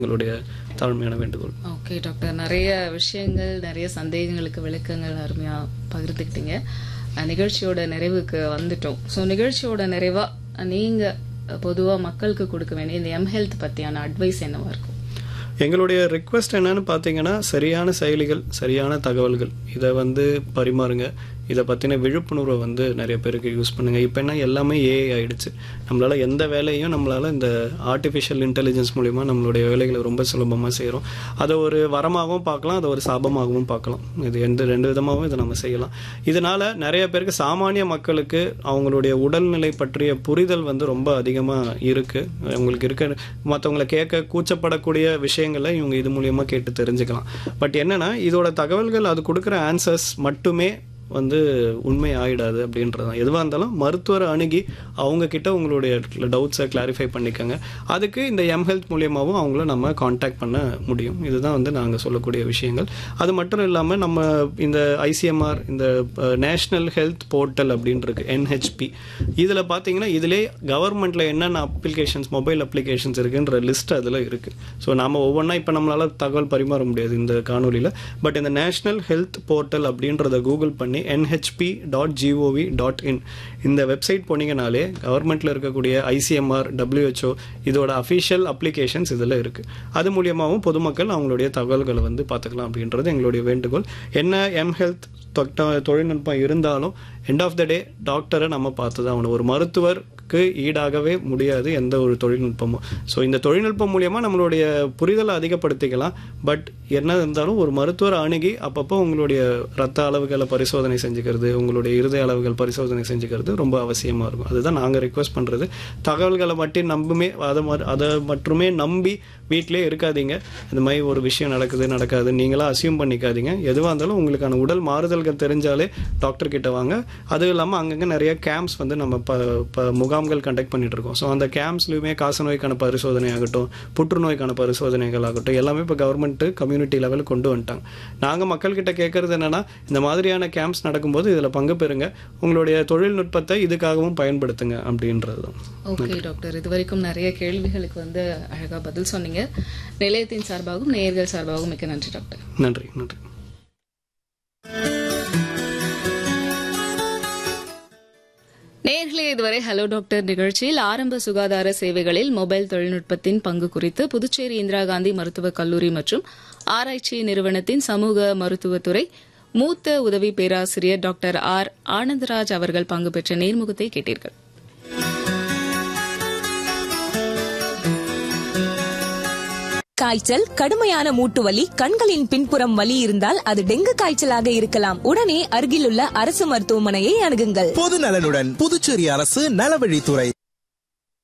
எங்களுடைய தாழ்மையான வேண்டுகோள் ஓகே டாக்டர் நிறைய விஷயங்கள் நிறைய சந்தேகங்களுக்கு விளக்கங்கள் அருமையா பகிர்ந்துக்கிட்டீங்க அஹ், நிகழ்ச்சியோட நிறைவுக்கு வந்துட்டோம் ஸோ நிகழ்ச்சியோட நிறைவா அஹ், நீங்க அஹ், பொதுவா மக்களுக்கு கொடுக்க வேண்டிய இந்த எம் ஹெல்த் பத்தியான அட்வைஸ் என்னவா இருக்கும் எங்களுடைய ரிக்வெஸ்ட் என்னன்னு பார்த்தீங்கன்னா சரியான செயலிகள் சரியான தகவல்கள் இதை வந்து பரிமாறுங்க இதை பற்றின விழிப்புணர்வை வந்து நிறைய பேருக்கு யூஸ் பண்ணுங்க இப்போ என்ன எல்லாமே ஏஐ ஆயிடுச்சு நம்மளால எந்த வேலையும் நம்மளால இந்த ஆர்டிஃபிஷியல் இன்டெலிஜென்ஸ் மூலிமா நம்மளுடைய வேலைகளை ரொம்ப சுலபமாக செய்கிறோம் அதை ஒரு வரமாகவும் பார்க்கலாம் அதை ஒரு சாபமாகவும் பார்க்கலாம் இது எந்த ரெண்டு விதமாகவும் இதை நம்ம செய்யலாம் இதனால நிறைய பேருக்கு சாமானிய மக்களுக்கு அவங்களுடைய உடல்நிலை பற்றிய புரிதல் வந்து ரொம்ப அதிகமாக இருக்கு அவங்களுக்கு இருக்க மற்றவங்களை கேட்க கூச்சப்படக்கூடிய விஷயங்களை இவங்க இது மூலியமா கேட்டு தெரிஞ்சுக்கலாம் பட் என்னன்னா இதோட தகவல்கள் அது கொடுக்குற ஆன்சர்ஸ் மட்டுமே வந்து உண்மை ஆயிடாது அப்படின்றது தான் எதுவாக இருந்தாலும் மருத்துவரை அணுகி அவங்க கிட்ட உங்களுடைய டவுட்ஸை கிளாரிஃபை பண்ணிக்கோங்க அதுக்கு இந்த எம் ஹெல்த் மூலியமாகவும் அவங்கள நம்ம காண்டாக்ட் பண்ண முடியும் இதுதான் வந்து நாங்கள் சொல்லக்கூடிய விஷயங்கள் அது மட்டும் இல்லாமல் நம்ம இந்த ஐசிஎம்ஆர் இந்த நேஷ்னல் ஹெல்த் போர்ட்டல் அப்படின்னு இருக்கு என்ஹெச்பி இதில் பார்த்தீங்கன்னா இதிலே கவர்மெண்ட்டில் என்னென்ன அப்ளிகேஷன்ஸ் மொபைல் அப்ளிகேஷன்ஸ் இருக்குன்ற லிஸ்ட் அதில் இருக்குது ஸோ நாம ஒவ்வொன்றா இப்போ நம்மளால தகவல் பரிமாற முடியாது இந்த காணொலியில் பட் இந்த நேஷ்னல் ஹெல்த் போர்ட்டல் அப்படின்றத கூகுள் பண்ணி NHP dot GOV dot in இந்த வெப்சைட் போனீங்கனாலே கவர்மெண்ட்டில் இருக்கக்கூடிய ஐசிஎம்ஆர் டபிள்யூஹெச்ஓ இதோட அஃபிஷியல் அப்ளிகேஷன்ஸ் இதில் இருக்குது அது மூலியமாகவும் பொதுமக்கள் அவங்களுடைய தகவல்களை வந்து பார்த்துக்கலாம் அப்படின்றது எங்களுடைய வேண்டுகோள் என்ன எம் ஹெல்த் தொழில்நுட்பம் இருந்தாலும் எண்ட் ஆஃப் த டே டாக்டரை நம்ம பார்த்து தான் ஆகணும் ஒரு மருத்துவருக்கு ஈடாகவே முடியாது எந்த ஒரு தொழில்நுட்பமும் ஸோ இந்த தொழில்நுட்பம் மூலியமா நம்மளுடைய புரிதலை அதிகப்படுத்திக்கலாம் பட் என்ன இருந்தாலும் ஒரு மருத்துவரை அணுகி அப்பப்போ உங்களுடைய ரத்த அளவுகளை பரிசோதனை செஞ்சுக்கிறது உங்களுடைய இருதய அளவுகள் பரிசோதனை செஞ்சுக்கிறது ரொம்ப அவசியமா இருக்கும் அதுதான் நாங்கள் ரிக்வஸ்ட் பண்றது தகவல்களை மட்டும் நம்புமே அதை ம- அதை மட்டுமே நம்பி வீட்டிலே இருக்காதீங்க இந்த மாதிரி ஒரு விஷயம் நடக்குது நடக்காது நீங்களா அசியூம் பண்ணிக்காதீங்க எதுவாக இருந்தாலும் உங்களுக்கான உடல் மாறுதல்கள் தெரிஞ்சாலே டாக்டர் கிட்ட வாங்க அதுவும் இல்லாமல் அங்கங்கே நிறைய கேம்ப்ஸ் வந்து நம்ம ப ப முகாம்கள் கண்டக்ட் பண்ணிட்டு இருக்கோம் ஸோ அந்த கேம்ப்ஸ்லையுமே காசநோய்க்கான பரிசோதனை ஆகட்டும் புற்றுநோய்க்கான பரிசோதனைகள் ஆகட்டும் எல்லாமே இப்போ கவர்மெண்ட் கம்யூனிட்டி லெவலில் கொண்டு வந்துட்டாங்க நாங்கள் மக்கள்கிட்ட கேட்கறது என்னன்னா இந்த மாதிரியான கேம்ப்ஸ் நடக்கும்போது இதில் பங்கு பெறுங்க உங்களுடைய தொழில்நுட்பத்தை இதுக்காகவும் பயன்படுத்துங்க அப்படின்றது தான் ஓகே டாக்டர் இது வரைக்கும் நிறைய கேள்விகளுக்கு வந்து அழகா பதில் சொன்னீங்க நிலையத்தின் சார்பாகவும் நேயர்கள் சார்பாகவும் மிக்க நன்றி டாக்டர் நன்றி நன்றி நேயர்களே இதுவரை ஹலோ டாக்டர் நிகழ்ச்சியில் ஆரம்ப சுகாதார சேவைகளில் மொபைல் தொழில்நுட்பத்தின் பங்கு குறித்து புதுச்சேரி இந்திரா காந்தி மருத்துவக் கல்லூரி மற்றும் ஆராய்ச்சி நிறுவனத்தின் சமூக மருத்துவத்துறை மூத்த உதவி பேராசிரியர் டாக்டர் ஆர் ஆனந்தராஜ் அவர்கள் பங்கு பெற்ற நேர்முகத்தை கேட்டீர்கள் காய்ச்சல் கடுமையான மூட்டு வலி கண்களின் பின்புறம் வலி இருந்தால் அது டெங்கு காய்ச்சலாக இருக்கலாம் உடனே அருகிலுள்ள அரசு மருத்துவமனையை அணுகுங்கள் பொது நலனுடன் புதுச்சேரி அரசு நலவழித்துறை